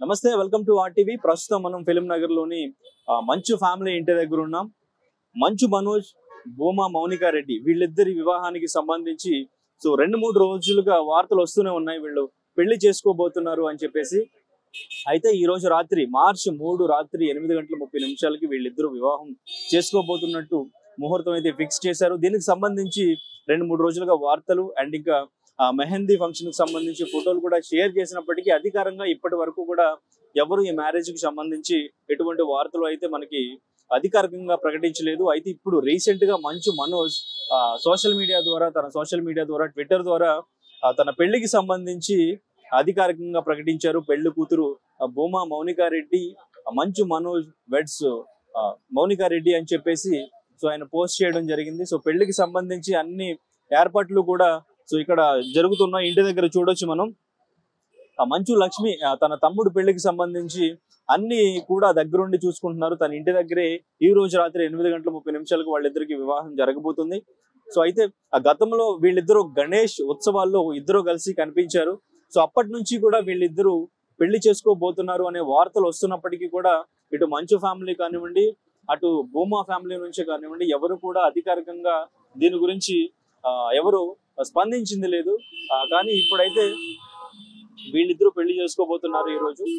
నమస్తే welcome to RTV ప్రస్తుతం మనం ఫిలిం నగర్ లోని ఆ, మంచు ఫ్యామిలీ ఇంటి దగ్గర ఉన్నాం మంచు మనోజ్ భూమా మౌనికా రెడ్డి వీళ్ళిద్దరి వివాహానికి సంబంధించి సో రెండు మూడు రోజులుగా వార్తలు వస్తూనే ఉన్నాయి వీళ్ళు పెళ్లి చేసుకోబోతున్నారు అని చెప్పేసి అయితే ఈ రోజు రాత్రి మార్చి మూడు రాత్రి ఎనిమిది గంటల ముప్పై నిమిషాలకి వీళ్ళిద్దరూ వివాహం చేసుకోబోతున్నట్టు ముహూర్తం అయితే ఫిక్స్ చేశారు దీనికి సంబంధించి రెండు మూడు రోజులుగా వార్తలు అండ్ ఇంకా ఆ మెహందీ ఫంక్షన్ కి సంబంధించి ఫోటోలు కూడా షేర్ చేసినప్పటికీ అధికారంగా ఇప్పటి వరకు కూడా ఎవరు ఈ మ్యారేజ్ కి సంబంధించి ఎటువంటి వార్తలు అయితే మనకి అధికారికంగా ప్రకటించలేదు అయితే ఇప్పుడు రీసెంట్ గా మంచు మనోజ్ సోషల్ మీడియా ద్వారా తన సోషల్ మీడియా ద్వారా ట్విట్టర్ ద్వారా ఆ, తన పెళ్లికి సంబంధించి అధికారికంగా ప్రకటించారు పెళ్లి కూతురు ఆ, భూమా మౌనికా రెడ్డి ఆ, మంచు మనోజ్ వెడ్స్ ఆ, మౌనికా రెడ్డి అని చెప్పేసి సో ఆయన పోస్ట్ చేయడం జరిగింది సో పెళ్లికి సంబంధించి అన్ని ఏర్పాట్లు కూడా సో ఇక్కడ జరుగుతున్న ఇంటి దగ్గర చూడొచ్చు మనం ఆ మంచు లక్ష్మి ఆ, తన తమ్ముడు పెళ్లికి సంబంధించి అన్ని కూడా దగ్గరుండి చూసుకుంటున్నారు తన ఇంటి దగ్గరే ఈ రోజు రాత్రి ఎనిమిది గంటల ముప్పై నిమిషాలకు వాళ్ళిద్దరికి వివాహం జరగబోతుంది సో అయితే ఆ గతంలో వీళ్ళిద్దరూ గణేష్ ఉత్సవాల్లో ఇద్దరు కలిసి కనిపించారు సో అప్పటి నుంచి కూడా వీళ్ళిద్దరూ పెళ్లి చేసుకోబోతున్నారు అనే వార్తలు వస్తున్నప్పటికీ కూడా ఇటు మంచు ఫ్యామిలీ కానివ్వండి అటు భూమా ఫ్యామిలీ నుంచి కానివ్వండి ఎవరు కూడా అధికారికంగా దీని గురించి ఆ, ఎవరు స్పందించింది లేదు ఆ, కానీ ఇప్పుడైతే వీళ్ళిద్దరూ పెళ్లి చేసుకోబోతున్నారు ఈ రోజు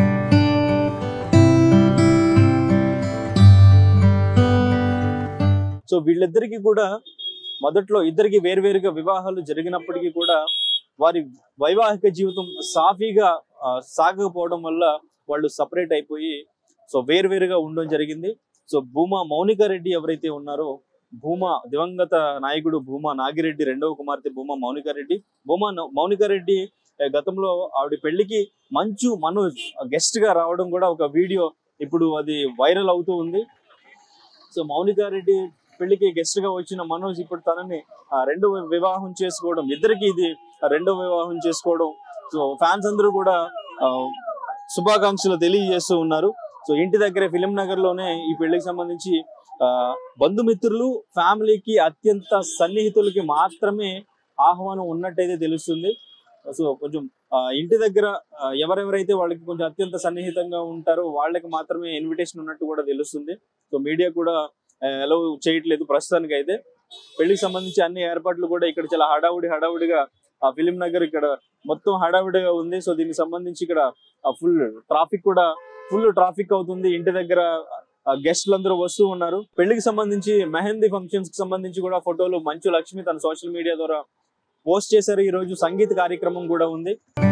సో వీళ్ళిద్దరికి కూడా మొదట్లో ఇద్దరికి వేరువేరుగా వివాహాలు జరిగినప్పటికీ కూడా వారి వైవాహిక జీవితం సాఫీగా ఆ, సాగకపోవడం వల్ల వాళ్ళు సపరేట్ అయిపోయి సో వేరువేరుగా ఉండడం జరిగింది సో భూమా మౌనిక రెడ్డి ఎవరైతే ఉన్నారో భూమా దివంగత నాయకుడు భూమా నాగిరెడ్డి రెండవ కుమార్తె భూమా మౌనిక రెడ్డి భూమా నౌ- మౌనిక రెడ్డి ఆ, గతంలో ఆవిడ పెళ్లికి మంచు మనోజ్ గెస్ట్ గా రావడం కూడా ఒక వీడియో ఇప్పుడు అది వైరల్ అవుతూ ఉంది సో మౌనిక రెడ్డి పెళ్లికి గెస్ట్ గా వచ్చిన మనోజ్ ఇప్పుడు తనని ఆ, రెండో వివాహం చేసుకోవడం ఇద్దరికి ఇది రెండో వివాహం చేసుకోవడం సో ఫ్యాన్స్ అందరూ కూడా ఆ, శుభాకాంక్షలు తెలియజేస్తూ ఉన్నారు సో ఇంటి దగ్గరే ఫిలిం నగర్ లోనే ఈ పెళ్లికి సంబంధించి ఆ, బంధుమిత్రులు ఫ్యామిలీకి అత్యంత సన్నిహితులకి మాత్రమే ఆహ్వానం ఉన్నట్టయితే తెలుస్తుంది సో కొంచెం ఆ, ఇంటి దగ్గర ఆ, ఎవరెవరైతే వాళ్ళకి కొంచెం అత్యంత సన్నిహితంగా ఉంటారో వాళ్ళకి మాత్రమే ఇన్విటేషన్ ఉన్నట్టు కూడా తెలుస్తుంది సో మీడియా కూడా అలౌ చేయట్లేదు ప్రస్తుతానికి అయితే పెళ్లికి సంబంధించి అన్ని ఏర్పాట్లు కూడా ఇక్కడ చాలా హడావుడి హడావుడిగా ఆ ఫిలిం నగర్ ఇక్కడ మొత్తం హడావుడిగా ఉంది సో దీనికి సంబంధించి ఇక్కడ ఫుల్ ట్రాఫిక్ కూడా ఫుల్ ట్రాఫిక్ అవుతుంది ఇంటి దగ్గర గెస్ట్లు అందరూ వస్తూ ఉన్నారు పెళ్లికి సంబంధించి మెహందీ ఫంక్షన్స్ కి సంబంధించి కూడా ఫోటోలు మంచు లక్ష్మి తన సోషల్ మీడియా ద్వారా పోస్ట్ చేశారు ఈ రోజు సంగీత కార్యక్రమం కూడా ఉంది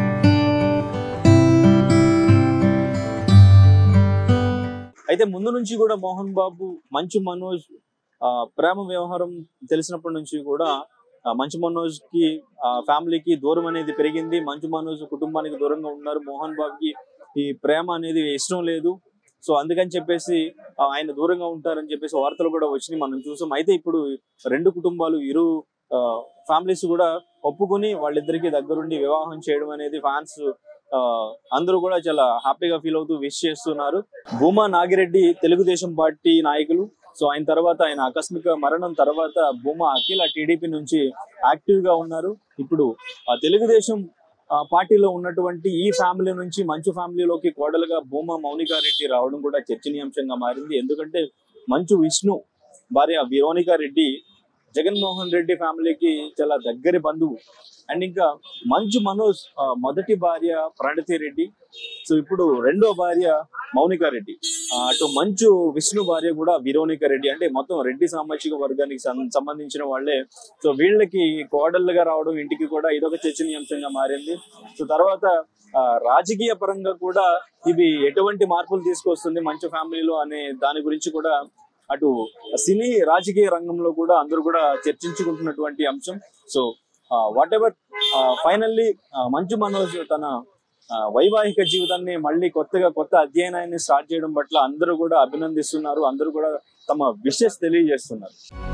అయితే ముందు నుంచి కూడా మోహన్ బాబు మంచు మనోజ్ ఆ, ప్రేమ వ్యవహారం తెలిసినప్పటి నుంచి కూడా ఆ, మంచు మనోజ్ కి ఆ, ఫ్యామిలీకి దూరం అనేది పెరిగింది మంచు మనోజ్ కుటుంబానికి దూరంగా ఉన్నారు మోహన్ బాబుకి ఈ ప్రేమ అనేది ఇష్టం లేదు సో అందుకని చెప్పేసి ఆ, ఆయన దూరంగా ఉంటారని చెప్పేసి వార్తలు కూడా వచ్చినాయి మనం చూసాం అయితే ఇప్పుడు రెండు కుటుంబాలు ఇరు ఫ్యామిలీస్ కూడా ఒప్పుకొని వాళ్ళిద్దరికి దగ్గరుండి వివాహం చేయడం అనేది ఫ్యాన్స్ అందరూ కూడా చాలా హ్యాపీగా ఫీల్ అవుతూ విష్ చేస్తున్నారు భూమా నాగిరెడ్డి తెలుగుదేశం పార్టీ నాయకులు సో ఆయన తర్వాత ఆయన ఆకస్మిక మరణం తర్వాత భూమా అఖిల టీడీపీ నుంచి యాక్టివ్ గా ఉన్నారు ఇప్పుడు ఆ తెలుగుదేశం ఆ, పార్టీలో ఉన్నటువంటి ఈ ఫ్యామిలీ నుంచి మంచు ఫ్యామిలీలోకి కోడలుగా భూమా మౌనికా రెడ్డి రావడం కూడా చర్చనీయాంశంగా మారింది ఎందుకంటే మంచు విష్ణు భార్య విరోనికా రెడ్డి జగన్మోహన్ రెడ్డి ఫ్యామిలీకి చాలా దగ్గరి బంధువు అండ్ ఇంకా మంచు మనోజ్ ఆ, మొదటి భార్య ప్రణతి రెడ్డి సో ఇప్పుడు రెండో భార్య మౌనికా రెడ్డి ఆ, అటు మంచు విష్ణు భార్య కూడా విరోనిక రెడ్డి అంటే మొత్తం రెడ్డి సామాజిక వర్గానికి సం- సంబంధించిన వాళ్ళే సో వీళ్ళకి కోడళ్ళుగా రావడం ఇంటికి కూడా ఇదొక చర్చనీయాంశంగా మారింది సో తర్వాత ఆ, రాజకీయ పరంగా కూడా ఇవి ఎటువంటి మార్పులు తీసుకొస్తుంది మంచు ఫ్యామిలీలో అనే దాని గురించి కూడా అటు సినీ రాజకీయ రంగంలో కూడా అందరూ కూడా చర్చించుకుంటున్నటువంటి అంశం సో వాట్ ఎవర్ ఫైనల్లీ మంచు మనోజ్ తన ఆ, వైవాహిక జీవితాన్ని మళ్ళీ కొత్తగా కొత్త అధ్యయనాన్ని స్టార్ట్ చేయడం పట్ల అందరూ కూడా అభినందిస్తున్నారు అందరూ కూడా తమ విషెస్ తెలియజేస్తున్నారు